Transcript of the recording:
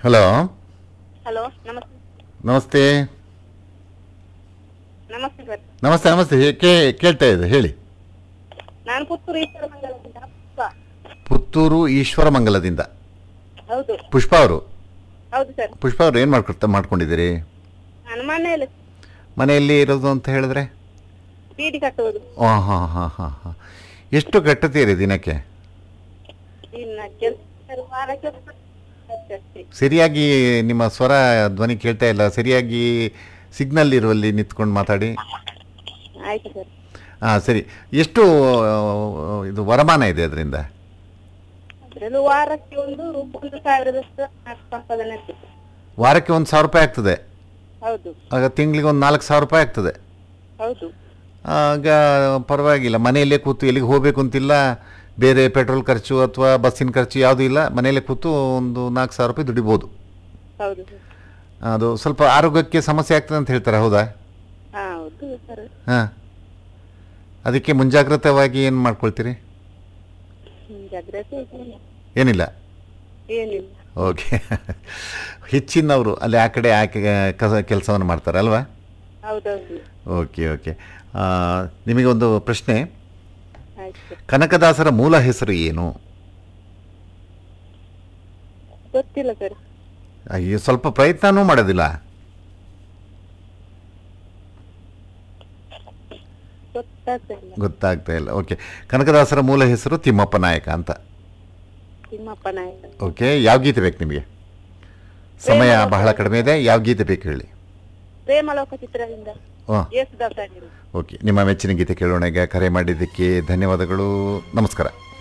Hello hello ನಮಸ್ತೆ ನಮಸ್ತೆ ನಮಸ್ತೆ ಸರ್ ನಮಸ್ತೆ ನಮಸ್ತೆ ಹೇ- ಕೇ ಕೇಳ್ತಾ ಇದೆ ಹೇಳಿ ನಾನು ಪುತ್ತೂರು ಈಶ್ವರ ಮಂಗಲದಿಂದ ಪುಷ್ಪ ಪುತ್ತೂರು ಈಶ್ವರ ಮಂಗಲದಿಂದ ಹೌದು ಪುಷ್ಪ ಅವರು ಹೌದು ಸರ್ ಪುಷ್ಪ ಅವರು ಏನು ಮಾಡ್ಕೊಡ್ತಾ ಮಾಡ್ಕೊಂಡಿದ್ದೀರಿ ನಾನು ಮನೆಯಲ್ಲಿ ಮನೆಯಲ್ಲಿ ಇರೋದು ಅಂತ ಹೇಳಿದ್ರೆ ಬೀಡಿ ಕಟ್ಟುವುದು ಹಾಂ ಹಾಂ ಹಾಂ ಹಾಂ ಹಾಂ ಎಷ್ಟು ಕಟ್ಟುತ್ತೀರಿ ದಿನಕ್ಕೆ ಇನ್ನ ಕೆಲಸ ವಾರಕ್ಕೆ ಅಷ್ಟೇ ಅಷ್ಟೇ. ಸರಿಯಾಗಿ ನಿಮ್ಮ ಸ್ವರ ಧ್ವನಿ ಕೇಳ್ತಾ ಇಲ್ಲ ಸರಿಯಾಗಿ ಸಿಗ್ನಲ್ ಇರುವಲ್ಲಿ ನಿಂತ್ಕೊಂಡು ಮಾತಾಡಿ ಆಯ್ತು ಸರ್ ಹಾಂ ಸರಿ ಎಷ್ಟು ಆ, ಇದು ವರಮಾನ ಇದೆ ಅದರಿಂದ ಅದ್ರಲ್ಲೂ ವಾರಕ್ಕೆ ಒಂದು ಒಂದು ಸಾವಿರದಷ್ಟು ನಾಲ್ಕು ಸಂಪಾದನೆ ಆಗ್ತದೆ ವಾರಕ್ಕೆ ಒಂದು ಸಾವಿರ ರೂಪಾಯಿ ಆಗ್ತದೆ ಹೌದು ಆಗ ತಿಂಗಳಿಗೆ ಒಂದು ನಾಲ್ಕು ಸಾವಿರ ರೂಪಾಯಿ ಆಗ್ತದೆ ಹೌದು ಆಗ ಪರವಾಗಿಲ್ಲ ಮನೆಯಲ್ಲೇ ಕೂತು ಎಲ್ಲಿಗೆ ಹೋಗಬೇಕು ಅಂತಿಲ್ಲ ಬೇರೆ ಪೆಟ್ರೋಲ್ ಖರ್ಚು ಅಥವಾ ಬಸ್ಸಿನ ಖರ್ಚು ಯಾವುದೂ ಇಲ್ಲ ಮನೆಯಲ್ಲೇ ಕೂತು ಒಂದು ನಾಲ್ಕು ಸಾವಿರ ರೂಪಾಯಿ ದುಡಿಬೋದು ಹೌದು ಸರ್ ಅದು ಸ್ವಲ್ಪ ಆರೋಗ್ಯಕ್ಕೆ ಸಮಸ್ಯೆ ಆಗ್ತದೆ ಅಂತ ಹೇಳ್ತಾರೆ ಹೌದಾ ಹಾ ಹೌದು ಸರ್ ಹಾಂ ಅದಕ್ಕೆ ಮುಂಜಾಗ್ರತವಾಗಿ ಏನು ಮಾಡ್ಕೊಳ್ತೀರಿ ಹ್ಮ್, ಜಾಗ್ರತೆ ಇದೆ. ಏನಿಲ್ಲ ಏನಿಲ್ಲ ಓಕೆ ಹೆಚ್ಚಿನವರು ಅಲ್ಲಿ ಆ ಕಡೆ ಆ ಕಸ ಕೆಲಸವನ್ನು ಮಾಡ್ತಾರೆ ಅಲ್ವಾ ಹೌದೌದು ಓಕೆ ಓಕೆ ಆ, ನಿಮಗೆ ಒಂದು ಪ್ರಶ್ನೆ ಆಯ್ತು ಸರ್ ಕನಕದಾಸರ ಮೂಲ ಹೆಸರು ಏನು ಗೊತ್ತಿಲ್ಲ ಸರ್ ಅಯ್ಯೋ ಸ್ವಲ್ಪ ಪ್ರಯತ್ನನೂ ಮಾಡೋದಿಲ್ಲ ಗೊತ್ತಾಗ್ತಾ ಇಲ್ಲ ಗೊತ್ತಾಗ್ತಾ ಇಲ್ಲ ಓಕೆ ಕನಕದಾಸರ ಮೂಲ ಹೆಸರು ತಿಮ್ಮಪ್ಪ ನಾಯಕ ಅಂತ ತಿಮ್ಮಪ್ಪ ನಾಯಕ ಓಕೆ ಯಾವ ಗೀತೆ ಬೇಕು ನಿಮಗೆ ಸಮಯ ಬಹಳ ಕಡಿಮೆ ಇದೆ ಯಾವ ಗೀತೆ ಬೇಕು ಹೇಳಿ ಪ್ರೇಮಲೋಕ ಚಿತ್ರದಿಂದ ಹಾಂ ಯೇಸುದಾಸ್ ಆಗಿರು ಓಕೆ ನಿಮ್ಮ ಮೆಚ್ಚಿನ ಗೀತೆ ಕೇಳೋಣ ಈಗ ಕರೆ ಮಾಡಿದ್ದಕ್ಕೆ ಧನ್ಯವಾದಗಳು ನಮಸ್ಕಾರ